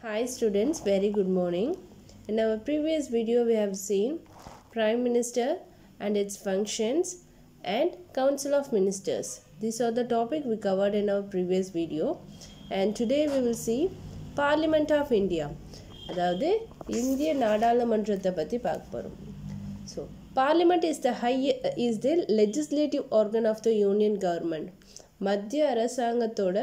Hi students, very good morning. In our previous video we have seen Prime Minister and its functions and Council of Ministers. These are the topic we covered in our previous video and today we will see Parliament of India. அதாவது இந்திய நாடாளுமன்றத்தை பற்றி பார்க்க போகிறோம் so parliament is the high is the legislative organ of the union government மத்திய அரசாங்கத்தோட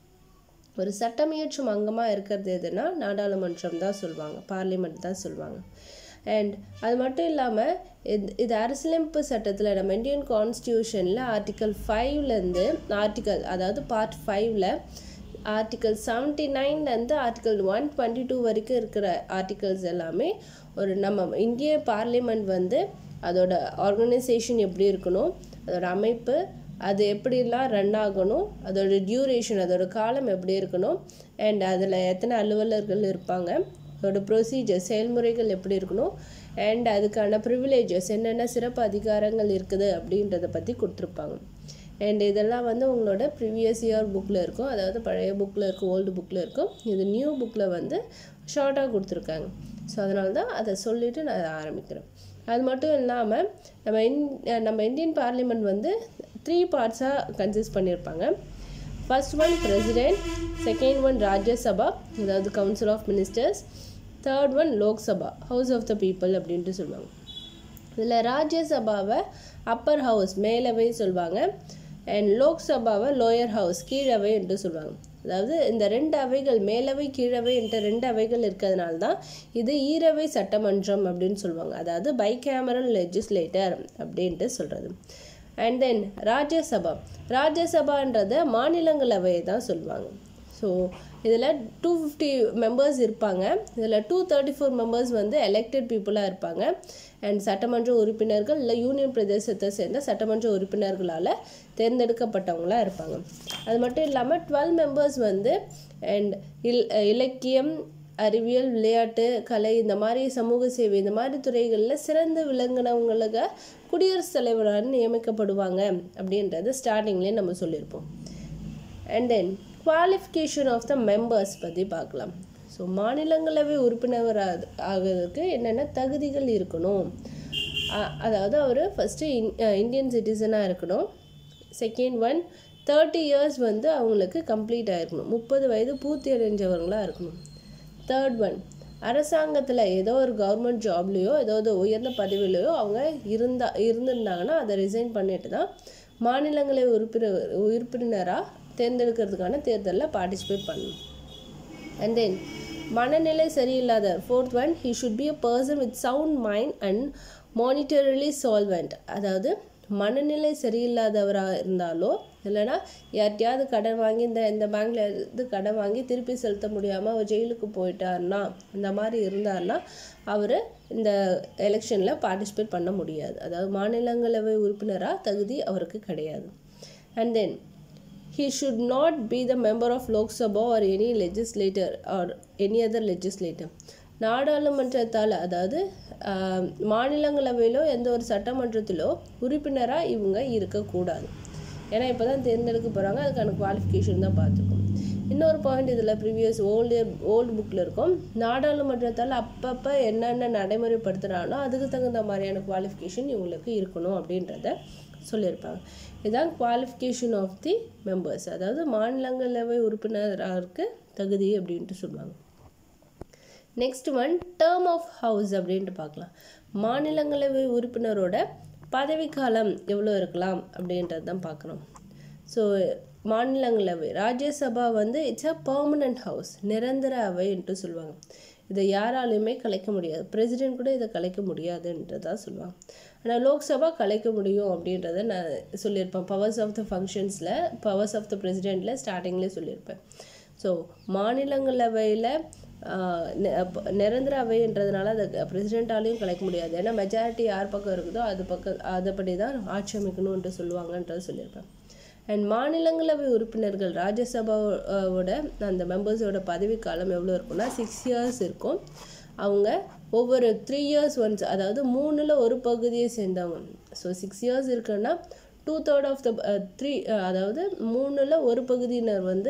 ஒரு சட்டமியற்றும் அங்கமாக இருக்கிறது எதுனா நாடாளுமன்றம் தான் சொல்லுவாங்க பார்லிமெண்ட் தான் சொல்லுவாங்க அண்ட் அது மட்டும் இல்லாமல் இது இது அரசியலமைப்பு சட்டத்தில் நம்ம இந்தியன் கான்ஸ்டியூஷனில் ஆர்டிக்கல் ஃபைவ்லேருந்து ஆர்டிக்கல் அதாவது பார்ட் ஃபைவ்ல ஆர்டிக்கல் செவன்ட்டி நைன்லேருந்து ஆர்டிக்கல் ஒன் டுவெண்ட்டி டூ வரைக்கும் இருக்கிற ஆர்டிகல்ஸ் எல்லாமே ஒரு நம்ம இந்திய பார்லிமெண்ட் வந்து அதோட ஆர்கனைசேஷன் எப்படி இருக்கணும் அதோட அமைப்பு அது எப்படிலாம் ரன் ஆகணும் அதோட டியூரேஷன் அதோட காலம் எப்படி இருக்கணும் அண்ட் அதில் எத்தனை அலுவலர்கள் இருப்பாங்க அதோட ப்ரொசீஜர் செயல்முறைகள் எப்படி இருக்கணும் அண்ட் அதுக்கான ப்ரிவிலேஜஸ் என்னென்ன சிறப்பு அதிகாரங்கள் இருக்குது அப்படின்றத பற்றி கொடுத்துருப்பாங்க அண்ட் இதெல்லாம் வந்து உங்களோட ப்ரீவியஸ் இயர் புக்கில் இருக்கும் அதாவது பழைய புக்கில் இருக்கும் ஓல்டு புக்கில் இருக்கும் இது நியூ புக்கில் வந்து ஷார்ட்டாக கொடுத்துருக்காங்க ஸோ அதனால தான் அதை சொல்லிவிட்டு நான் ஆரம்பிக்கிறேன் அது மட்டும் இல்லாமல் நம்ம இன் நம்ம இந்தியன் பார்லிமெண்ட் வந்து த்ரீ பார்ட்ஸாக கன்சிஸ்ட் பண்ணியிருப்பாங்க first one president second one Rajya Sabha அதாவது council of ministers third one Lok Sabha house of the people அப்படின்ட்டு சொல்லுவாங்க இதில் ராஜ்யசபாவை அப்பர் ஹவுஸ் மேலவை சொல்லுவாங்க அண்ட் லோக்சபாவை லோயர் ஹவுஸ் கீழவை என்று சொல்லுவாங்க அதாவது இந்த ரெண்டு அவைகள் மேலவை கீழவை என்ற ரெண்டு அவைகள் இருக்கிறதுனால தான் இது ஈரவை சட்டமன்றம் அப்படின்னு சொல்லுவாங்க அதாவது பைகேமரல் லெஜிஸ்லேட்டர் அப்படின்ட்டு சொல்கிறது அண்ட் தென் ராஜ்யசபா ராஜ்யசபான்றத மாநிலங்களவையை தான் சொல்லுவாங்க ஸோ இதில் டூ ஃபிஃப்டி மெம்பர்ஸ் இருப்பாங்க இதில் டூ தேர்ட்டி ஃபோர் மெம்பர்ஸ் வந்து எலெக்டட் பீப்புளாக இருப்பாங்க அண்ட் சட்டமன்ற உறுப்பினர்கள் இல்லை யூனியன் பிரதேசத்தை சேர்ந்த சட்டமன்ற உறுப்பினர்களால் தேர்ந்தெடுக்கப்பட்டவங்களாக இருப்பாங்க அது மட்டும் இல்லாமல் டுவெல் மெம்பர்ஸ் வந்து அண்ட் இல் இலக்கியம் அறிவியல் விளையாட்டு கலை இந்த மாதிரி சமூக சேவை இந்த மாதிரி துறைகளில் சிறந்து விளங்கினவங்களுக்கு குடியரசுத் தலைவராக நியமிக்கப்படுவாங்க அப்படின்றது ஸ்டார்டிங்லேயே நம்ம சொல்லியிருப்போம் and then qualification of the members பற்றி பார்க்கலாம் ஸோ மாநிலங்களவை உறுப்பினர் ஆகிறதுக்கு என்னென்ன தகுதிகள் இருக்கணும் அதாவது அவர் ஃபஸ்ட்டு இன் இந்தியன் சிட்டிசனாக இருக்கணும் செகண்ட் ஒன் தேர்ட்டி இயர்ஸ் வந்து அவங்களுக்கு கம்ப்ளீட் ஆகிருக்கணும் முப்பது வயது பூர்த்தி அடைஞ்சவங்களாக இருக்கணும் தேர்ட் ஒன் அரசாங்கத்தில் ஏதோ ஒரு கவர்மெண்ட் ஜாப்லேயோ ஏதாவது உயர்ந்த பதவியிலையோ அவங்க இருந்தா இருந்திருந்தாங்கன்னா அதை ரிசைன் பண்ணிட்டு தான் மாநிலங்களவை உறுப்பினர் உறுப்பினராக தேர்ந்தெடுக்கிறதுக்கான தேர்தலில் பார்ட்டிசிபேட் பண்ணணும் அண்ட் தென் மனநிலை சரியில்லாத fourth one he should be a person with sound mind and monetarily solvent அதாவது மனநிலை சரியில்லாதவராக இருந்தாலோ இல்லைனா யார்கிட்டயாவது கடன் வாங்கி இந்த இந்த பேங்க்ல இருந்து கடன் வாங்கி திருப்பி செலுத்த முடியாமல் அவர் ஜெயிலுக்கு போயிட்டார்னா இந்த மாதிரி இருந்தார்னா அவர் இந்த எலெக்ஷனில் பார்ட்டிசிபேட் பண்ண முடியாது அதாவது மாநிலங்களவை உறுப்பினராக தகுதி அவருக்கு கிடையாது and then he should not be the member of Lok Sabha or any legislator or any other legislator நாடாளுமன்றத்தால் அதாவது மாநிலங்களவையிலோ எந்த ஒரு சட்டமன்றத்திலோ உறுப்பினராக இவங்க இருக்கக்கூடாது ஏன்னா இப்போ தான் தேர்ந்தெடுக்க போகிறாங்க அதுக்கான குவாலிஃபிகேஷன் தான் பார்த்துருக்கோம் இன்னொரு பாயிண்ட் இதில் ப்ரீவியஸ் ஓல்டு ஓல்டு புக்கில் இருக்கும் நாடாளுமன்றத்தால் அப்பப்போ என்னென்ன நடைமுறைப்படுத்துகிறாங்களோ அதுக்கு தகுந்த மாதிரியான குவாலிஃபிகேஷன் இவங்களுக்கு இருக்கணும் அப்படின்றத சொல்லியிருப்பாங்க இதுதான் குவாலிஃபிகேஷன் ஆஃப் தி மெம்பர்ஸ் அதாவது மாநிலங்களவை உறுப்பினராக தகுதி அப்படின்ட்டு சொல்லுவாங்க next one term of house அப்படின்ட்டு பார்க்கலாம் மாநிலங்களவை உறுப்பினரோட பதவிக்காலம் எவ்வளோ இருக்கலாம் அப்படின்றது தான் பார்க்குறோம் ஸோ மாநிலங்களவை ராஜ்யசபா வந்து இட்ஸ் அ பர்மனண்ட் ஹவுஸ் நிரந்தர அவை என்று சொல்லுவாங்க இதை யாராலையுமே கலைக்க முடியாது பிரசிடென்ட் கூட இதை கலைக்க முடியாதுன்றதான் சொல்லுவாங்க ஆனால் லோக்சபா கலைக்க முடியும் அப்படின்றத நான் சொல்லியிருப்பேன் பவர்ஸ் ஆஃப் த ஃபங்க்ஷன்ஸில் பவர்ஸ் ஆஃப் த பிரசிடெண்ட்டில் ஸ்டார்டிங்லேயே சொல்லியிருப்பேன் ஸோ மாநிலங்களவையில் நிரந்தர அவைன்றதுனால அதை பிரசிடென்ட்டாலையும் கலைக்க முடியாது ஏன்னா மெஜாரிட்டி யார் பக்கம் இருக்குதோ அது பக்கம் அதுபடி தான் ஆட்சி அமைக்கணுன்ட்டு சொல்லுவாங்கன்றது சொல்லியிருப்பேன் அண்ட் மாநிலங்களவை உறுப்பினர்கள் ராஜ்யசபாவோட அந்த மெம்பர்ஸோட பதவிக்காலம் எவ்வளோ இருக்கும்னா சிக்ஸ் இயர்ஸ் இருக்கும் அவங்க ஒவ்வொரு த்ரீ இயர்ஸ் ஒன்ஸ் அதாவது மூணில் ஒரு பகுதியை சேர்ந்தவங்க ஸோ சிக்ஸ் இயர்ஸ் இருக்குன்னா two third of the three அதாவது மூணில் ஒரு பகுதியினர் வந்து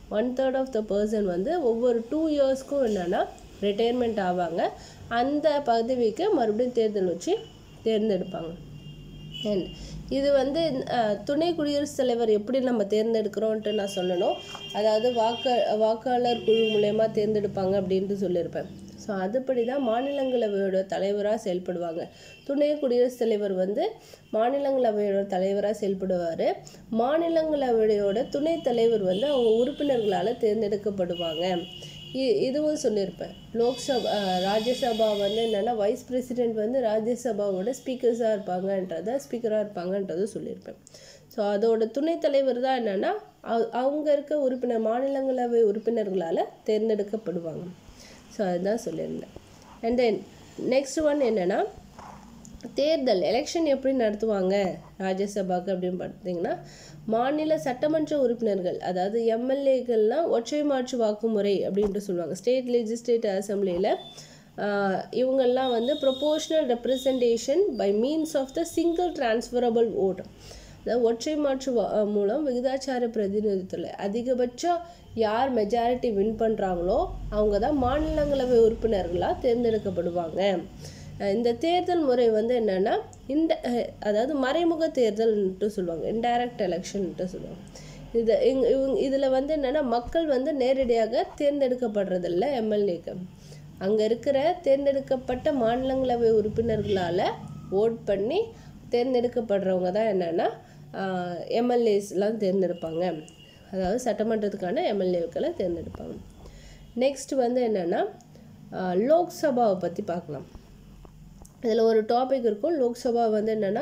one third of the person வந்து ஒவ்வொரு டூ இயர்ஸ்க்கும் என்னென்னா ரிட்டையர்மெண்ட் ஆவாங்க அந்த பதவிக்கு மறுபடியும் தேர்தல் வச்சு தேர்ந்தெடுப்பாங்க And இது வந்து அஹ், துணை குடியரசுத் தலைவர் எப்படி நம்ம தேர்ந்தெடுக்கிறோன்ட்டு நான் சொல்லணும் அதாவது வாக்க வாக்காளர் குழு மூலயமா தேர்ந்தெடுப்பாங்க அப்படின்ட்டு சொல்லியிருப்பேன் ஸோ அதுபடி தான் மாநிலங்களவையோட தலைவராக செயல்படுவாங்க துணை குடியரசுத் தலைவர் வந்து மாநிலங்களவையோட தலைவராக செயல்படுவார் மாநிலங்களவையோட துணைத் தலைவர் வந்து அவங்க உறுப்பினர்களால் தேர்ந்தெடுக்கப்படுவாங்க இ- இதுவும் சொல்லியிருப்பேன் லோக்சபா அஹ், ராஜ்யசபா வந்து என்னென்னா வைஸ் பிரசிடென்ட் வந்து ராஜ்யசபாவோட ஸ்பீக்கர்ஸாக இருப்பாங்கன்றத ஸ்பீக்கராக இருப்பாங்கன்றதும் சொல்லியிருப்பேன் ஸோ அதோட துணைத் தலைவர் தான் என்னென்னா அவங்க இருக்க உறுப்பினர் மாநிலங்களவை உறுப்பினர்களால் தேர்ந்தெடுக்கப்படுவாங்க ஸோ அதுதான் சொல்லியிருந்தேன் அண்ட் தென் நெக்ஸ்ட் ஒன் என்னென்னா தேர்தல் எலெக்ஷன் எப்படி நடத்துவாங்க ராஜ்யசபாக்கு அப்படின்னு பார்த்தீங்கன்னா மாநில சட்டமன்ற உறுப்பினர்கள் அதாவது எம்எல்ஏக்கள்லாம் ஒற்றை மாற்று வாக்குமுறை அப்படின்ட்டு சொல்லுவாங்க ஸ்டேட் லெஜிஸ்லேட்டிவ் அசம்பிளியில் இவங்கெல்லாம் வந்து proportional representation by means of the single transferable vote அதாவது ஒற்றை மாற்று வா- அஹ் மூலம் விகிதாச்சார பிரதிநிதித்துவத்தில் அதிகபட்சம் யார் மெஜாரிட்டி வின் பண்ணுறாங்களோ அவங்க தான் மாநிலங்களவை உறுப்பினர்களாக தேர்ந்தெடுக்கப்படுவாங்க அஹ் இந்த தேர்தல் முறை வந்து என்னென்னா இந்த அஹ் அதாவது மறைமுக தேர்தல்ன்ட்டு சொல்லுவாங்க இன்டைரக்ட் எலெக்ஷன்ட்டு சொல்லுவாங்க இது இங்க இவங்க இதில் வந்து என்னென்னா மக்கள் வந்து நேரடியாக தேர்ந்தெடுக்கப்படுறதில்ல எம்எல்ஏக்கு அங்கே இருக்கிற தேர்ந்தெடுக்கப்பட்ட மாநிலங்களவை உறுப்பினர்களால் ஓட் பண்ணி தேர்ந்தெடுக்கப்படுறவங்க தான் என்னென்னா எம்எல்ஏஸ்லாம் தேர்ந்தெடுப்பாங்க அதாவது சட்டமன்றத்துக்கான எம்எல்ஏக்களை தேர்ந்தெடுப்பாங்க நெக்ஸ்ட் வந்து என்னென்னா லோக்சபாவை பற்றி பார்க்கலாம் இதில் ஒரு டாபிக் இருக்கும் லோக்சபா வந்து என்னென்னா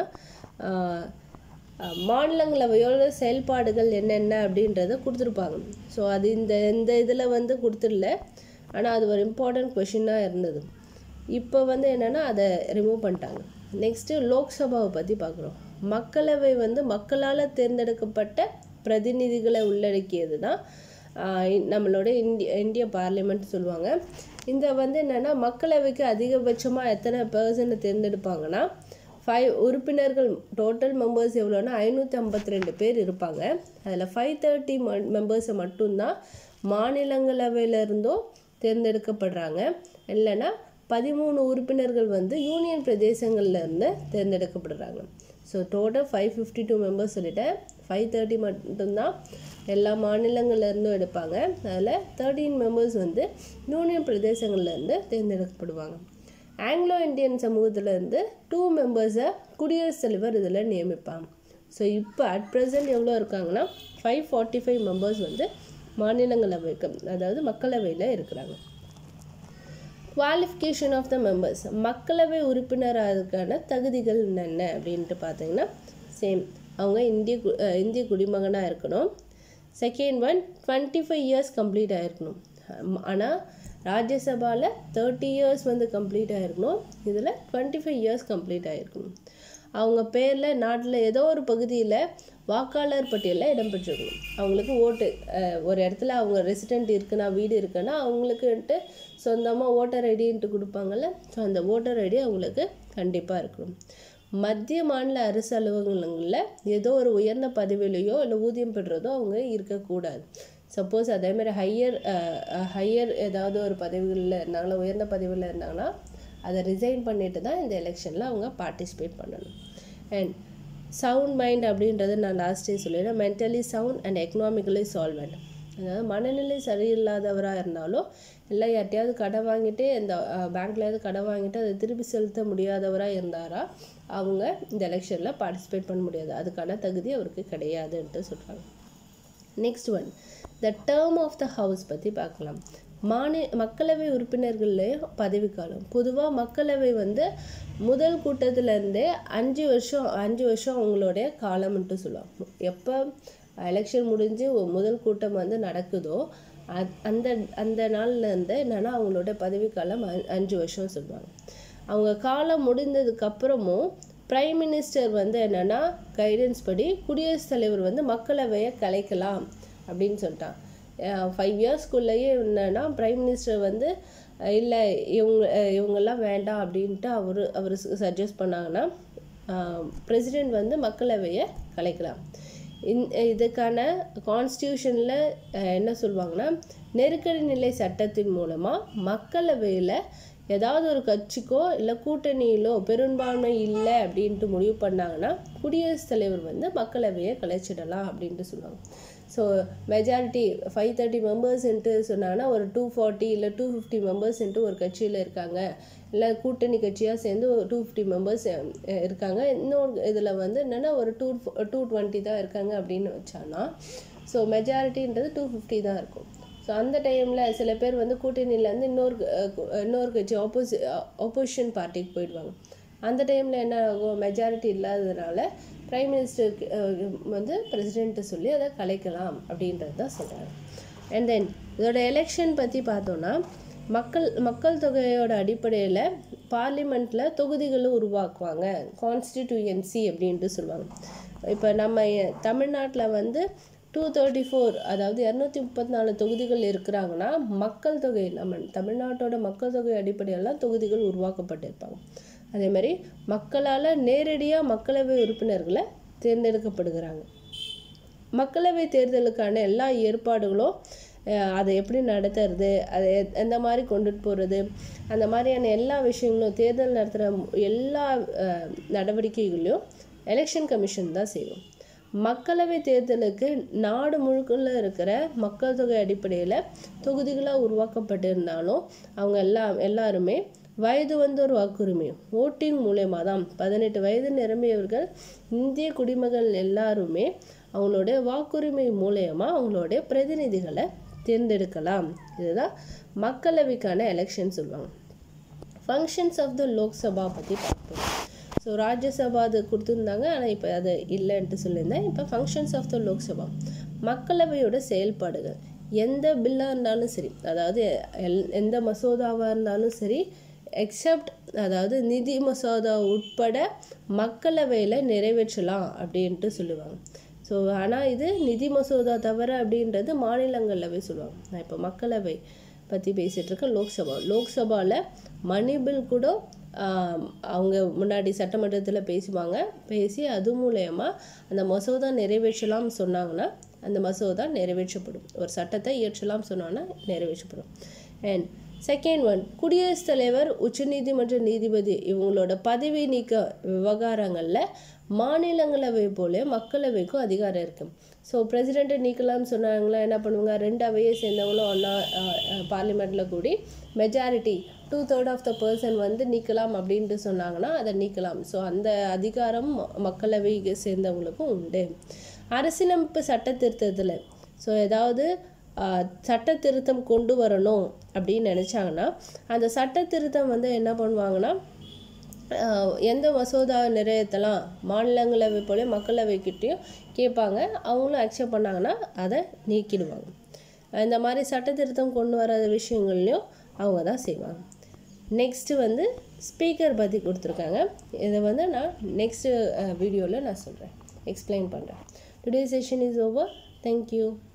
மாநிலங்களவையோட செயல்பாடுகள் என்னென்ன அப்படின்றத கொடுத்துருப்பாங்க ஸோ அது இந்த இந்த இதில் வந்து கொடுத்துடல ஆனால் அது ஒரு இம்பார்ட்டன்ட் கொஷினாக இருந்தது இப்போ வந்து என்னென்னா அதை ரிமூவ் பண்ணிட்டாங்க நெக்ஸ்ட்டு லோக்சபாவை பற்றி பார்க்குறோம் மக்களவை வந்து மக்களால் தேர்ந்தெடுக்கப்பட்ட பிரதிநிதிகளை உள்ளடக்கியது தான் ஆஹ் இ- நம்மளோட இந்திய இந்திய பார்லிமெண்ட் சொல்லுவாங்க இந்த வந்து என்னென்னா மக்களவைக்கு அதிகபட்சமாக எத்தனை பர்சன்ட் தேர்ந்தெடுப்பாங்கன்னா ஃபைவ் உறுப்பினர்கள் டோட்டல் மெம்பர்ஸ் எவ்வளோன்னா ஐநூற்றி ஐம்பத்தி ரெண்டு பேர் இருப்பாங்க அதில் ஃபைவ் தேர்ட்டி மெம்பர்ஸை மட்டும்தான் மாநிலங்களவையிலிருந்தும் தேர்ந்தெடுக்கப்படுறாங்க இல்லைன்னா பதிமூணு உறுப்பினர்கள் வந்து யூனியன் பிரதேசங்கள்ல இருந்து தேர்ந்தெடுக்கப்படுறாங்க so total five fifty two members சொல்லிட்டேன் ஃபைவ் தேர்ட்டி மட்டும்தான் எல்லா மாநிலங்கள்ல இருந்தும் எடுப்பாங்க அதில் தேர்ட்டீன் மெம்பர்ஸ் வந்து யூனியன் பிரதேசங்கள்ல இருந்து தேர்ந்தெடுக்கப்படுவாங்க ஆங்கிலோ இந்தியன் சமூகத்திலேருந்து டூ மெம்பர்ஸை குடியரசுத் தலைவர் இதில் நியமிப்பாங்க ஸோ இப்போ அட் ப்ரெசன்ட் எவ்வளோ இருக்காங்கன்னா ஃபைவ் ஃபார்ட்டி ஃபைவ் மெம்பர்ஸ் வந்து மாநிலங்களவைக்கு அதாவது மக்களவையில் இருக்கிறாங்க குவாலிஃபிகேஷன் ஆஃப் த மெம்பர்ஸ் மக்களவை உறுப்பினராகிறதுக்கான தகுதிகள் என்னென்ன அப்படின்ட்டு பார்த்தீங்கன்னா சேம் அவங்க இந்திய கு- அஹ் இந்திய குடிமகனாக இருக்கணும் second one twenty five years complete ஆகிருக்கணும் ஆனால் ராஜ்யசபாவில் தேர்ட்டி இயர்ஸ் வந்து கம்ப்ளீட் ஆகிருக்கணும் இதில் டுவெண்ட்டி ஃபைவ் இயர்ஸ் கம்ப்ளீட் ஆகிருக்கணும் அவங்க பேரில் நாட்டில் ஏதோ ஒரு பகுதியில் வாக்காளர் பட்டியலில் இடம்பெற்றிருக்கணும் அவங்களுக்கு ஓட்டு அஹ், ஒரு இடத்துல அவங்க ரெசிடெண்ட் இருக்குன்னா வீடு இருக்குன்னா அவங்களுக்குன்ட்டு சொந்தமாக ஓட்டர் ஐடின்ட்டு கொடுப்பாங்கல்ல ஸோ அந்த ஓட்டர் ஐடி அவங்களுக்கு கண்டிப்பாக இருக்கணும் மத்திய மாநில அரசு அலுவலகங்களில் ஏதோ ஒரு உயர்ந்த பதவியிலையோ இல்லை ஊதியம் பெறுறதோ அவங்க இருக்கக்கூடாது சப்போஸ் அதேமாதிரி ஹையர் ஹையர் ஏதாவது ஒரு பதவிகளில் இருந்தாங்களா உயர்ந்த பதவியில் இருந்தாங்கன்னா அதை ரிசைன் பண்ணிட்டு தான் இந்த எலெக்ஷனில் அவங்க பார்ட்டிசிபேட் பண்ணணும் அண்ட் சவுண்ட் மைண்ட் அப்படின்றது நான் லாஸ்ட்டே சொல்லிடுறேன் mentally sound and economically solvent அதாவது மனநிலை சரியில்லாதவராக இருந்தாலும் இல்லை யார்ட்டையாவது கடன் வாங்கிட்டு இந்த பேங்க்லேயாவது கடன் வாங்கிட்டு அதை திருப்பி செலுத்த முடியாதவராக இருந்தாரா அவங்க இந்த எலெக்ஷனில் பார்ட்டிசிபேட் பண்ண முடியாது அதுக்கான தகுதி அவருக்கு கிடையாதுன்ட்டு சொல்கிறாங்க next one the term of the house பற்றி பார்க்கலாம் மாநி மக்களவை உறுப்பினர்கள்லேயும் பதவிக்காலம் பொதுவாக மக்களவை வந்து முதல் கூட்டத்திலேருந்தே அஞ்சு வருஷம் அஞ்சு வருஷம் அவங்களுடைய காலம்ன்ட்டு சொல்லுவாங்க எப்போ எலெக்ஷன் முடிஞ்சு ஒரு முதல் கூட்டம் வந்து நடக்குதோ அத்- அந்த அந்த நாள்லேருந்து என்னென்னா அவங்களோட பதவிக்காலம் அ- அஞ்சு வருஷம் சொல்லுவாங்க அவங்க காலம் முடிந்ததுக்கு அப்புறமும் பிரைம் மினிஸ்டர் வந்து என்னென்னா கைடன்ஸ் படி குடியரசுத் தலைவர் வந்து மக்களவையை கலைக்கலாம் அப்படின்னு சொல்லிட்டான் ஃபைவ் இயர்ஸ்க்குள்ளேயே என்னன்னா பிரைம் மினிஸ்டர் வந்து இல்லை இவங்க அஹ் இவங்கெல்லாம் வேண்டாம் அப்படின்ட்டு அவர் அவர் சஜஸ்ட் பண்ணாங்கன்னா பிரசிடெண்ட் வந்து மக்களவையை கலைக்கலாம் இந் இதுக்கான கான்ஸ்டியூஷனில் என்ன சொல்லுவாங்கன்னா நெருக்கடி நிலை சட்டத்தின் மூலமாக மக்களவையில் ஏதாவது ஒரு கட்சிக்கோ இல்லை கூட்டணியிலோ பெரும்பான்மை இல்லை அப்படின்ட்டு முடிவு பண்ணாங்கன்னா குடியரசுத் தலைவர் வந்து மக்களவையை கலைச்சிடலாம் அப்படின்ட்டு சொல்லுவாங்க ஸோ மெஜாரிட்டி ஃபைவ் தேர்ட்டி மெம்பர்ஸ்ன்ட்டு சொன்னாங்கன்னா ஒரு டூ ஃபார்ட்டி இல்லை டூ ஃபிஃப்டி மெம்பர்ஸ்ன்ட்டு ஒரு கட்சியில் இருக்காங்க இல்லை கூட்டணி கட்சியாக சேர்ந்து ஒரு டூ ஃபிஃப்டி மெம்பர்ஸ் இருக்காங்க இன்னொரு இதில் வந்து என்னென்னா ஒரு டூ டூ டுவெண்ட்டி தான் இருக்காங்க அப்படின்னு வச்சானா ஸோ மெஜாரிட்டின்றது டூ ஃபிஃப்டி தான் இருக்கும் ஸோ அந்த டைமில் சில பேர் வந்து கூட்டணியிலேருந்து இன்னொரு இன்னொரு கட்சி ஆப்போசி ஆப்போசிஷன் பார்ட்டிக்கு போயிடுவாங்க அந்த டைமில் என்ன ஆகும் மெஜாரிட்டி இல்லாததுனால ப்ரைம் மினிஸ்டருக்கு வந்து பிரசிடெண்ட்டை சொல்லி அதை கலைக்கலாம் அப்படின்றது தான் சொல்கிறாங்க அண்ட் தென் இதோட எலெக்ஷன் பற்றி பார்த்தோன்னா மக்கள் மக்கள் தொகையோட அடிப்படையில் பார்லிமெண்ட்டில் தொகுதிகளை உருவாக்குவாங்க கான்ஸ்டிடியூயன்சி அப்படின்ட்டு சொல்லுவாங்க இப்போ நம்ம தமிழ்நாட்டில் வந்து டூ தேர்ட்டி ஃபோர் அதாவது இரநூத்தி முப்பத்தி நாலு தொகுதிகள் இருக்கிறாங்கன்னா மக்கள் தொகை நம்ம தமிழ்நாட்டோட மக்கள் தொகை அடிப்படையெல்லாம் தொகுதிகள் உருவாக்கப்பட்டிருப்பாங்க அதே மாதிரி மக்களால் நேரடியாக மக்களவை உறுப்பினர்களை தேர்ந்தெடுக்கப்படுகிறாங்க மக்களவை தேர்தலுக்கான எல்லா ஏற்பாடுகளும் அதை எப்படி நடத்துறது அதை எந்த மாதிரி கொண்டுட்டு போகிறது அந்த மாதிரியான எல்லா விஷயங்களும் தேர்தல் நடத்துகிற எல்லா நடவடிக்கைகளையும் எலெக்ஷன் கமிஷன் தான் செய்யும் மக்களவை தேர்தலுக்கு நாடு முழுக்கல இருக்கிற மக்கள் தொகை அடிப்படையில் தொகுதிகளாக உருவாக்கப்பட்டிருந்தாலும் அவங்க எல்லாம் எல்லாருமே வயது வந்தோர் வாக்குரிமை ஓட்டிங் மூலயமா தான் பதினெட்டு வயது நிரம்பியவர்கள் இந்திய குடிமகள் எல்லாருமே அவங்களுடைய வாக்குரிமை மூலயமா அவங்களுடைய பிரதிநிதிகளை தேர்ந்தெடுக்கலாம் இதுதான் மக்களவைக்கான எலெக்ஷன் சொல்லுவாங்க ஃபங்க்ஷன்ஸ் ஆஃப் த லோக்சபா பற்றி பார்ப்போம் ஸோ ராஜ்யசபா அது கொடுத்துருந்தாங்க ஆனால் இப்போ அது இல்லைன்ட்டு சொல்லியிருந்தேன் இப்போ ஃபங்க்ஷன்ஸ் ஆஃப் த லோக்சபா மக்களவையோட செயல்பாடுகள் எந்த பில்லாக இருந்தாலும் சரி அதாவது எல் எந்த மசோதாவாக இருந்தாலும் சரி எக்ஸப்ட் அதாவது நிதி மசோதா உட்பட மக்களவையில் நிறைவேற்றலாம் அப்படின்ட்டு சொல்லுவாங்க ஸோ ஆனால் இது நிதி மசோதா தவிர அப்படின்றது மாநிலங்களவை சொல்லுவாங்க நான் இப்போ மக்களவை பற்றி பேசிகிட்டு இருக்கேன் லோக்சபா லோக்சபாவில் மணி பில் கூட அவங்க முன்னாடி சட்டமன்றத்தில் பேசுவாங்க பேசி அது மூலயமா அந்த மசோதா நிறைவேற்றலாம் சொன்னாங்கன்னா அந்த மசோதா நிறைவேற்றப்படும் ஒரு சட்டத்தை இயற்றலாம் சொன்னாங்கன்னா நிறைவேற்றப்படும் அண்ட் செகண்ட் ஒன் குடியரசுத் தலைவர் உச்சநீதிமன்ற நீதிபதி இவங்களோட பதவி நீக்க விவகாரங்களில் மாநிலங்களவை போல மக்களவைக்கும் அதிகாரம் இருக்குது ஸோ பிரசிடெண்ட்டை நீக்கலாம்னு சொன்னாங்களா என்ன பண்ணுவாங்க ரெண்டு அவையை சேர்ந்தவங்களும் ஒன்றா பார்லிமெண்ட்டில் கூடி majority two third of the person வந்து நீக்கலாம் அப்படின்ட்டு சொன்னாங்கன்னா அதை நீக்கலாம் ஸோ அந்த அதிகாரம் மக்களவை சேர்ந்தவங்களுக்கும் உண்டு அரசியலமைப்பு சட்ட திருத்தத்தில் ஸோ ஏதாவது சட்ட திருத்தம் கொண்டு வரணும் அப்படின்னு நினச்சாங்கன்னா அந்த சட்ட திருத்தம் வந்து என்ன பண்ணுவாங்கன்னா எந்த மசோதா நிறைவேற்றலாம் மாநிலங்களவை போல மக்களவைக்கிட்டேயும் கேட்பாங்க அவங்களும் அக்செப்ட் பண்ணாங்கன்னா அதை நீக்கிடுவாங்க இந்த மாதிரி சட்ட திருத்தம் கொண்டு வர விஷயங்கள்லையும் அவங்க தான் செய்வாங்க நெக்ஸ்ட்டு வந்து ஸ்பீக்கர் பற்றி கொடுத்துருக்காங்க இதை வந்து நான் நெக்ஸ்ட்டு வீடியோவில் நான் சொல்கிறேன் எக்ஸ்பிளைன் பண்ணுறேன் today session is over thank you